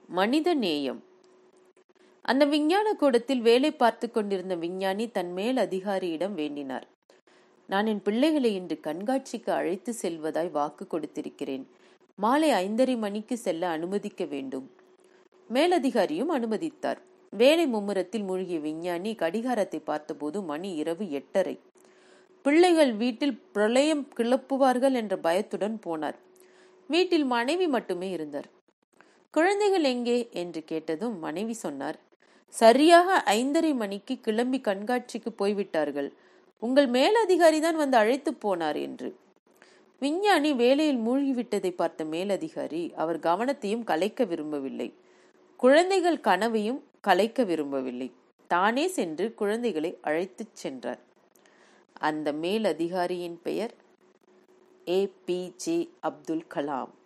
மனித நேயம் அந்த விஞ்ஞான கூடத்தில் வேலை பார்த்து கொண்டிருந்த விஞ்ஞானி தன் மேல் அதிகாரியிடம் வேண்டினார் நான் என் பிள்ளைகளை இன்று கண்காட்சிக்கு அழைத்து செல்வதாய் வாக்கு கொடுத்திருக்கிறேன் மாலை ஐந்தரை மணிக்கு செல்ல அனுமதிக்க வேண்டும் மேலதிகாரியும் அனுமதித்தார் வேலை மும்முரத்தில் மூழ்கிய விஞ்ஞானி கடிகாரத்தை பார்த்தபோது மணி இரவு எட்டரை பிள்ளைகள் வீட்டில் பிரளயம் கிளப்புவார்கள் என்ற பயத்துடன் போனார் வீட்டில் மனைவி மட்டுமே இருந்தார் குழந்தைகள் எங்கே என்று கேட்டதும் மனைவி சொன்னார் சரியாக ஐந்தரை மணிக்கு கிளம்பி கண்காட்சிக்கு போய்விட்டார்கள் உங்கள் மேலதிகாரி தான் வந்து அழைத்து போனார் என்று விஞ்ஞானி வேலையில் மூழ்கிவிட்டதை பார்த்த மேலதிகாரி அவர் கவனத்தையும் கலைக்க விரும்பவில்லை குழந்தைகள் கனவையும் கலைக்க விரும்பவில்லை தானே சென்று குழந்தைகளை அழைத்துச் சென்றார் அந்த மேலதிகாரியின் பெயர் A P J Abdul Kalam